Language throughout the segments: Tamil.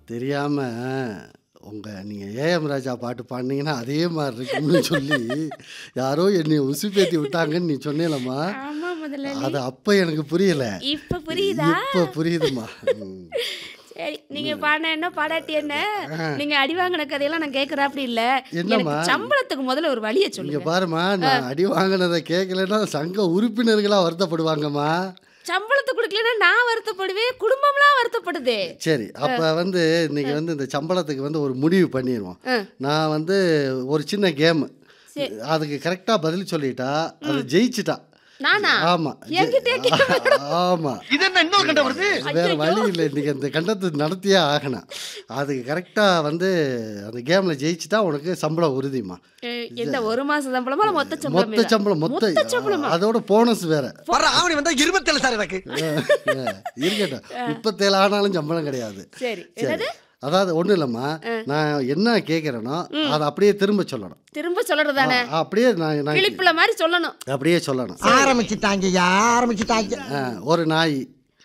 தெரியாம உங்க நீங்க ஏஎம் ராஜா பாட்டு பாடினீங்கன்னா அதே மாதிரி இருக்கும்னு சொல்லி யாரோ என்னை உசுப்பேத்தி விட்டாங்கன்னு நீ சொன்னேலம்மா ஆமா முதலாளி அது அப்ப எனக்கு புரியல இப்ப புரியுதா இப்ப புரியுதுமா ம். சரி நீங்க பாடின என்ன பாடாட்டி என்ன நீங்க அடி வாங்கின கதையெல்லாம் நான் கேட்கறாப்படி இல்ல என்னம்மா? எனக்கு சம்பளத்துக்கு முதல்ல ஒரு வழியை இங்க சொல்லுங்க பாருமா நான் அடி வாங்கினதை கேட்கலன்னா சங்க உறுப்பினர்களா வருத்தப்படுவாங்கம்மா சம்பளத்தை கொடுக்கலன்னா நான் வருத்தப்படுவேன் குடும்பம்லாம் வருத்தப்படுதே சரி அப்ப வந்து இன்னைக்கு வந்து இந்த சம்பளத்துக்கு வந்து ஒரு முடிவு பண்ணிடுவோம் ஆ. நான் வந்து ஒரு சின்ன கேம் சரி. அதுக்கு கரெக்டா பதில் சொல்லிட்டா அது ஜெயிச்சிட்டா நானா ஆமா என்கிட்டயே ஜெ- ஆமா இது என்ன இன்னொரு கண்ட வருது வேற வழி இல்லை இன்னைக்கு அந்த கண்டத்தை நடத்தியே ஆகணும் அதுக்கு கரெக்டா வந்து அந்த கேம்ல ஜெயிச்சிட்டா உனக்கு சம்பளம் உறுதிமா அஹ், எந்த ஒரு மாச சம்பளமா இல்ல மொத்த சம்பளம் மொத்த சம்பளம் மொத்த அதோட போனஸ் வேற வர ஆவணி வந்தா இருபத்தேழு சார் எனக்கு இருக்கட்டும் முப்பத்தேழு ஆனாலும் சம்பளம் கிடையாது சரி சரி என்னது அதாவது ஒன்றும் இல்லைம்மா நான் என்ன கேட்குறேனோ அதை அப்படியே திரும்ப சொல்லணும் திரும்ப சொல்றதானே ஆ, அப்படியே நான் நான் கிளிப்புல மாதிரி சொல்லணும் அப்படியே சொல்லணும் ஆரம்பிச்சுட்டாங்கய்யா ஆரம்பிச்சுட்டாங்க ஆ, ஒரு நாய்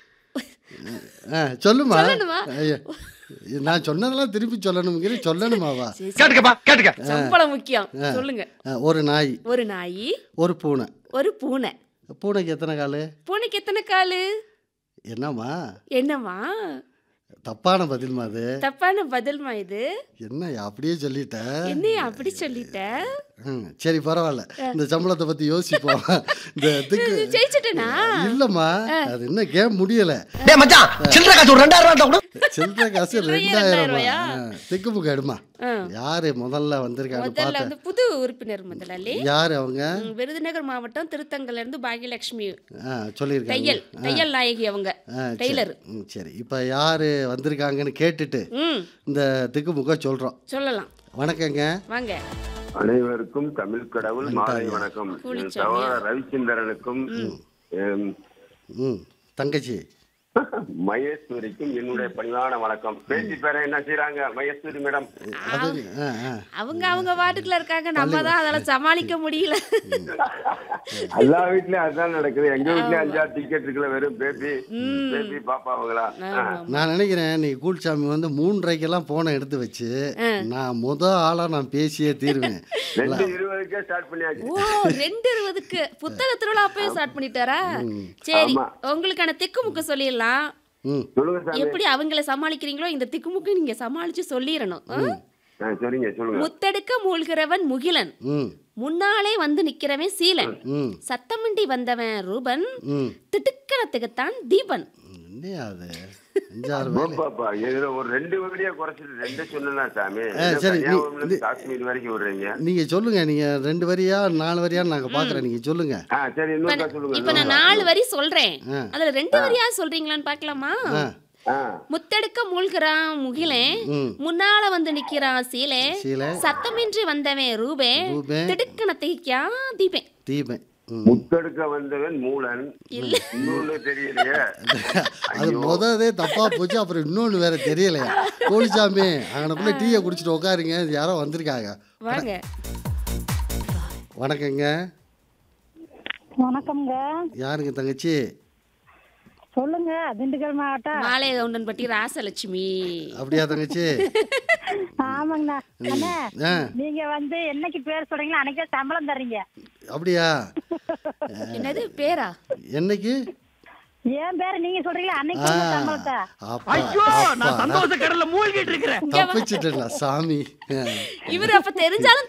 ஆ, சொல்லுமா சொல்லணுமா? ஐயோ, நான் சொன்னதெல்லாம் திருப்பி சொல்லணுங்கிற சொல்லணுமாவா கேட்டுக்கப்பா கேட்டுக்க சம்பளம் முக்கியம் சொல்லுங்க ஆ, ஒரு நாய் ஒரு நாய் ஒரு பூனை ஒரு பூனை பூனைக்கு எத்தனை கால் பூனைக்கு எத்தனை காலு என்னம்மா என்னம்மா தப்பான பதில்மா அது தப்பான பதில்மா இது என்ன அப்படியே சொல்லிட்ட என்னைய அப்படி சொல்லிட்ட ம், சரி பரவாயில்ல இந்த சம்பளத்தை பத்தி யோசிப்போம் இந்த திக்கு ஜெயிச்சிட்டேனா இல்லம்மா அது இன்னும் கேம் முடியல டேய் மச்சான் சில்லறை காசு ஒரு ரெண்டாயிரம் ரூபாய் கூட சில்லற காசு சில்லறையே ரெண்டாயிரம் ரெண்டாயிரூவாயா? திக்குமுக்கு எடுமா ஆ. யாரு முதல்ல வந்திருக்காங்க முதல்ல பார்த்தேன் வந்து புது உறுப்பினர் முதலாளி யாரு அவங்க ம், விருதுநகர் மாவட்டம் திருத்தங்கல்ல இருந்து பாகியலட்சுமி ஆ, சொல்லியிருக்காங்க தையல் தையல் நாயகி அவங்க ஆ, சரி. டெய்லர் ம், சரி இப்போ யாரு வந்திருக்காங்கன்னு கேட்டுட்டு ம் இந்த திக்குமுக சொல்றோம் சொல்லலாம் வணக்கங்க வாங்க அனைவருக்கும் தமிழ் கடவுள் மாலை வணக்கம் என் கூலிச்சாமியா? சகோதரர் ரவிச்சந்திரனுக்கும் எம், ம் தங்கச்சி மகேஸ்வரிக்கும் என்னுடைய பணிவான வணக்கம் பேசி பேர என்ன செய்யறாங்க மகேஸ்வரி மேடம் அது ஆ ஆ அவங்க அவங்க வாட்டுக்குள்ள இருக்காங்க நம்ம தான் அதெல்லாம் சமாளிக்க முடியல எல்லா வீட்லயும் அதுதான் நடக்குது எங்க வீட்லயும் அஞ்சாறு டிக்கெட் இருக்குல்ல வெறும் பேபி பேபி பாப்பா அவங்களா நான் நினைக்கிறேன் நீ கூல்சாமி வந்து மூன்றரைக்கெல்லாம் போனை எடுத்து வச்சு நான் முத ஆளா நான் பேசியே தீருவேன் ரெண்டு இருபதுக்கே ஸ்டார்ட் பண்ணியாச்சு ஓ ரெண்டு இருபதுக்கு புத்தக திருவிழா அப்பவே ஸ்டார்ட் பண்ணிட்டாரா சரி ஆமா. உங்களுக்கான திக்குமுக்கு சொல்லிடலாம் ம் சொல்லுங்க சாமி எப்படி அவங்கள சமாளிக்கிறீங்களோ இந்த திக்குமுக்கு நீங்க சமாளிச்சு சொல்லிடணும் ஆ? ஆ, சரிங்க சொல்லுங்க முத்தெடுக்க மூழ்கிறவன் முகிலன் ம் முன்னாலே வந்து நிக்கிறவன் சீலன் ம் சத்தமின்றி வந்தவன் ரூபன் ம் திடுக்கணத்துக்குத்தான் தீபன் என்னையா அது அஞ்சாறு வேலை பாப்பா இதுல ஒரு ரெண்டு வழியா குறைச்சிட்டு ரெண்டு சொன்னா சாமி ஆ, சரி, நீ- கன்னியாகுமரியில இருந்து நீ- காஷ்மீர் வரைக்கும் விடுறீங்க நீங்க சொல்லுங்க நீங்க ரெண்டு வரியா நாலு வரியான்னு நாங்க பாக்குறோம் நீங்க சொல்லுங்க ஆ சரி இன்னொருக்கா சொல்லுங்க இப்ப நான் நாலு வரி சொல்றேன் ஆ. அதுல ரெண்டு வரியா சொல்றீங்களான்னு பாக்கலாமா ஆ ஆ முத்தெடுக்க மூழ்கிறான் முகிலன் ம் முன்னால வந்து நிக்கிறான் சீலே சீலை சத்தமின்றி வந்தவன் ரூபே ரூபன். திடுக்கணத்தைக்கா தீபன் தீபன் ம் முத்தெடுக்க வந்தவன் மூலன் இன்னொன்னு தெரியலையே அது முததே தப்பா போச்சு அப்புறம் இன்னொன்று வேற தெரியலையா கோழிசாமி அங்கனக்குள்ள டீயை குடிச்சிட்டு உட்காருங்க யாரோ வந்திருக்காங்க வாங்க வணக்கங்க வணக்கம்ங்க யாருங்க தங்கச்சி சொல்லுங்க திண்டுக்கல் மாவட்டம் மாலை கவுண்டன்பட்டி ராசலட்சுமி அப்படியா தங்கச்சி ஆமாங்கண்ணா அண்ணா ஆ நீங்க வந்து என்னைக்கு பேர் சொல்றீங்களோ அன்னைக்கே சம்பளம் தர்றீங்க அப்படியா என்னது பேரா என்னைக்கு ஏன் பேர் நீங்க சொல்றீங்களா அன்னைக்கு ஆ, வந்து சம்பளத்தை அப்பா, ஐயோ நான் அப்பா, சந்தோஷ கடல்ல மூழ்கிட்டு இருக்கிறேன் தப்பிச்சிட்டேன்ல சாமி இவர் அப்ப தெரிஞ்சாலும்